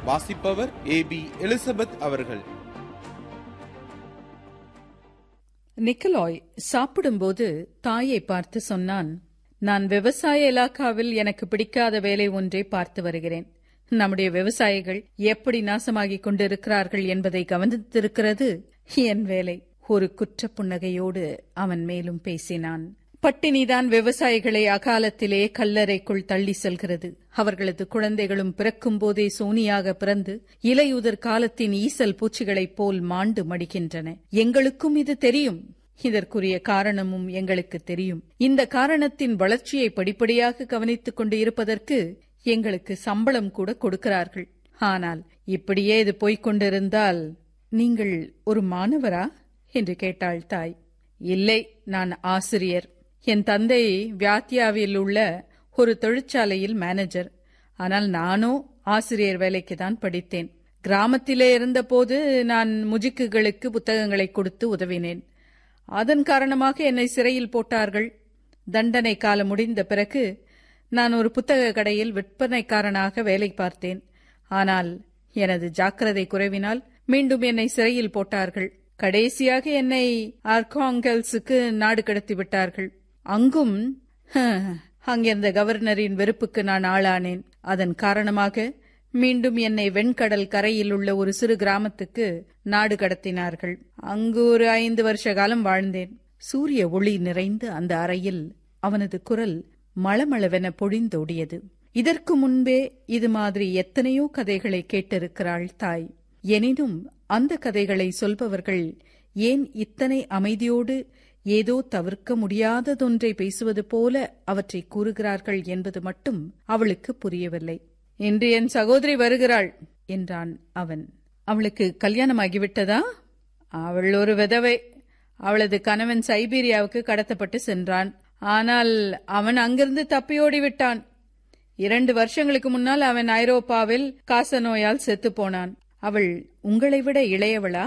வாசிப்பவர் ஏ B Elizabeth அவர்கள் நிக்கலாய் சாப்பிடும்போது தாயை பார்த்து சொன்னான் நான் விவசாய இலாக்காவில் எனக்கு பிடிக்காத வேலை ஒன்றை பார்த்து வருகிறேன் நம்முடைய விவசாயிகள் எப்படி நாசமாகிக் கொண்டிருக்கிறார்கள் என்பதை கவனித்திருக்கிறது என் வேலை ஒரு குற்றப் புன்னகையோடு அவன் மேலும் பேசினான் பட்டினிதான் விவசாயிகளை அகாலத்திலே கல்லறைக்குள் தள்ளி செல்கிறது அவர்களது குழந்தைகளும் பிறக்கும் போதே சோனியாக பிறந்து இலையுதிர் காலத்தின் ஈசல் பூச்சிகளைப் போல் மாண்டு மடிக்கின்றன எங்களுக்கும் இது தெரியும் இதற்குரிய காரணமும் எங்களுக்கு தெரியும் இந்த காரணத்தின் வளர்ச்சியை படிப்படியாக கவனித்துக் கொண்டு இருப்பதற்கு எங்களுக்கு சம்பளம் கூட கொடுக்கிறார்கள் ஆனால் இப்படியே இது போய்க் கொண்டிருந்தால் நீங்கள் ஒரு மாணவரா என்று கேட்டாள் தாய் இல்லை நான் ஆசிரியர் என் தந்தை வியாத்தியாவில் உள்ள ஒரு தொழிற்சாலையில் மேனேஜர் ஆனால் நானோ ஆசிரியர் வேலைக்கு தான் படித்தேன் கிராமத்திலே இருந்தபோது நான் முஜிக்குகளுக்கு புத்தகங்களை கொடுத்து உதவினேன் அதன் காரணமாக என்னை சிறையில் போட்டார்கள் தண்டனை காலம் முடிந்த பிறகு நான் ஒரு புத்தக கடையில் விற்பனைக்காரனாக வேலை பார்த்தேன் ஆனால் எனது ஜாக்கிரதை குறைவினால் மீண்டும் என்னை சிறையில் போட்டார்கள் கடைசியாக என்னை ஆர்காங்கல்ஸுக்கு நாடு கடத்தி விட்டார்கள் அங்கும் அங்கிருந்த கவர்னரின் வெறுப்புக்கு நான் ஆளானேன் அதன் காரணமாக மீண்டும் என்னை வெண்கடல் கரையில் உள்ள ஒரு சிறு கிராமத்துக்கு நாடு கடத்தினார்கள் அங்கு ஒரு ஐந்து வருஷ காலம் வாழ்ந்தேன் சூரிய ஒளி நிறைந்த அந்த அறையில் அவனது குரல் மளமளவென பொழிந்தோடியது இதற்கு முன்பே இது மாதிரி எத்தனையோ கதைகளை கேட்டிருக்கிறாள் தாய் எனினும் அந்த கதைகளை சொல்பவர்கள் ஏன் இத்தனை அமைதியோடு ஏதோ தவிர்க்க முடியாததொன்றை பேசுவது போல அவற்றை கூறுகிறார்கள் என்பது மட்டும் அவளுக்கு புரியவில்லை இன்று என் சகோதரி வருகிறாள் என்றான் அவன் அவளுக்கு கல்யாணமாகிவிட்டதா அவள் ஒரு விதவை அவளது கணவன் சைபீரியாவுக்கு கடத்தப்பட்டு சென்றான் ஆனால் அவன் அங்கிருந்து தப்பியோடி விட்டான் இரண்டு வருஷங்களுக்கு முன்னால் அவன் ஐரோப்பாவில் காச நோயால் செத்து போனான் அவள் உங்களை விட இளையவளா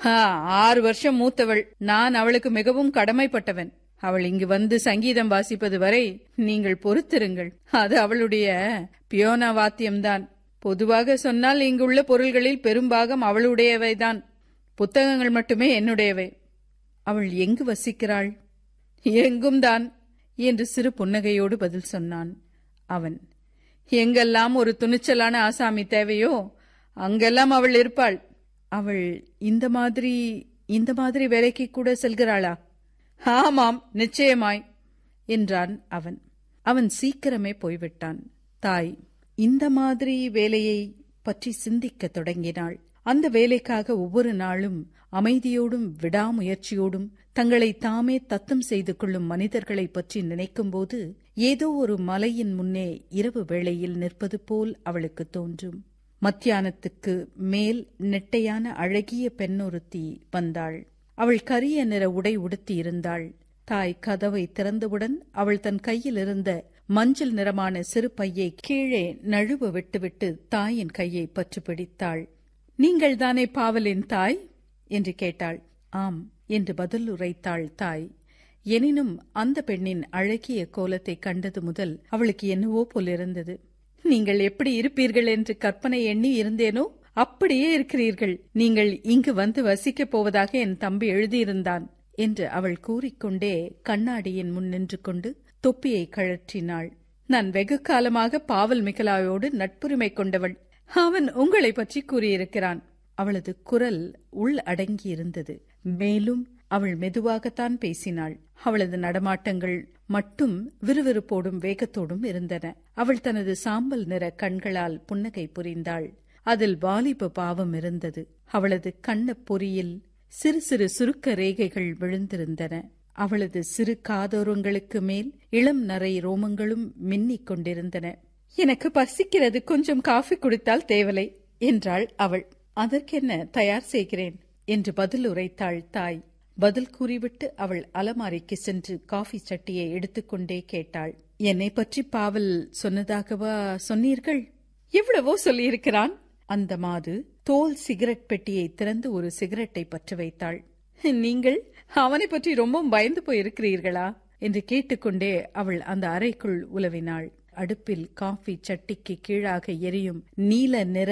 ஆறு வருஷம் மூத்தவள் நான் அவளுக்கு மிகவும் கடமைப்பட்டவன் அவள் இங்கு வந்து சங்கீதம் வாசிப்பது வரை நீங்கள் பொறுத்திருங்கள் அது அவளுடைய பியோனா வாத்தியம்தான் பொதுவாக சொன்னால் இங்குள்ள பொருள்களில் பெரும்பாகம் அவளுடையவைதான் புத்தகங்கள் மட்டுமே என்னுடையவை அவள் எங்கு வசிக்கிறாள் எங்கும் தான் என்று சிறு புன்னகையோடு பதில் சொன்னான் அவன் எங்கெல்லாம் ஒரு துணிச்சலான ஆசாமி தேவையோ அங்கெல்லாம் அவள் இருப்பாள் அவள் இந்த மாதிரி இந்த மாதிரி வேலைக்கு கூட செல்கிறாளா ஆமாம் நிச்சயமாய் என்றான் அவன் அவன் சீக்கிரமே போய்விட்டான் தாய் இந்த மாதிரி வேலையை பற்றி சிந்திக்கத் தொடங்கினாள் அந்த வேலைக்காக ஒவ்வொரு நாளும் அமைதியோடும் விடாமுயற்சியோடும் தங்களை தாமே தத்தம் செய்து கொள்ளும் மனிதர்களை பற்றி நினைக்கும்போது ஏதோ ஒரு மலையின் முன்னே இரவு வேளையில் நிற்பது போல் அவளுக்கு தோன்றும் மத்தியானத்துக்கு மேல் நெட்டையான அழகிய பெண்ணொருத்தி வந்தாள் அவள் கரிய நிற உடை உடுத்தி இருந்தாள் தாய் கதவை திறந்தவுடன் அவள் தன் கையில் இருந்த மஞ்சள் நிறமான சிறு பையை கீழே நழுவ விட்டுவிட்டு தாயின் கையை பற்றி பிடித்தாள் நீங்கள் தானே பாவலின் தாய் என்று கேட்டாள் ஆம் என்று பதில் உரைத்தாள் தாய் எனினும் அந்த பெண்ணின் அழகிய கோலத்தை கண்டது முதல் அவளுக்கு என்னவோ போலிருந்தது நீங்கள் எப்படி இருப்பீர்கள் என்று கற்பனை எண்ணி இருந்தேனோ அப்படியே இருக்கிறீர்கள் நீங்கள் இங்கு வந்து வசிக்கப் போவதாக என் தம்பி எழுதியிருந்தான் என்று அவள் கூறிக்கொண்டே கண்ணாடியின் முன் நின்று கொண்டு தொப்பியை கழற்றினாள் நான் வெகு காலமாக பாவல் மிகலாயோடு நட்புரிமை கொண்டவள் அவன் உங்களை பற்றி கூறியிருக்கிறான் அவளது குரல் உள் அடங்கியிருந்தது மேலும் அவள் மெதுவாகத்தான் பேசினாள் அவளது நடமாட்டங்கள் மட்டும் விறுவிறுப்போடும் வேகத்தோடும் இருந்தன அவள் தனது சாம்பல் நிற கண்களால் புன்னகை புரிந்தாள் அதில் வாலிப பாவம் இருந்தது அவளது கண்ணப் பொறியில் சிறு சிறு சுருக்க ரேகைகள் விழுந்திருந்தன அவளது சிறு காதோரங்களுக்கு மேல் இளம் நரை ரோமங்களும் மின்னிக் கொண்டிருந்தன எனக்கு பசிக்கிறது கொஞ்சம் காஃபி குடித்தால் தேவலை என்றாள் அவள் அதற்கென்ன தயார் செய்கிறேன் என்று பதில் உரைத்தாள் தாய் பதில் கூறிவிட்டு அவள் அலமாரிக்கு சென்று காஃபி சட்டியை எடுத்துக்கொண்டே கேட்டாள் என்னை பற்றி பாவல் சொன்னதாகவா சொன்னீர்கள் எவ்வளவோ சொல்லியிருக்கிறான் அந்த மாது தோல் சிகரெட் பெட்டியை திறந்து ஒரு சிகரெட்டை பற்ற வைத்தாள் நீங்கள் அவனை பற்றி ரொம்ப பயந்து போயிருக்கிறீர்களா என்று கேட்டுக்கொண்டே அவள் அந்த அறைக்குள் உலவினாள் அடுப்பில் காஃபி சட்டிக்கு கீழாக எரியும் நீல நிற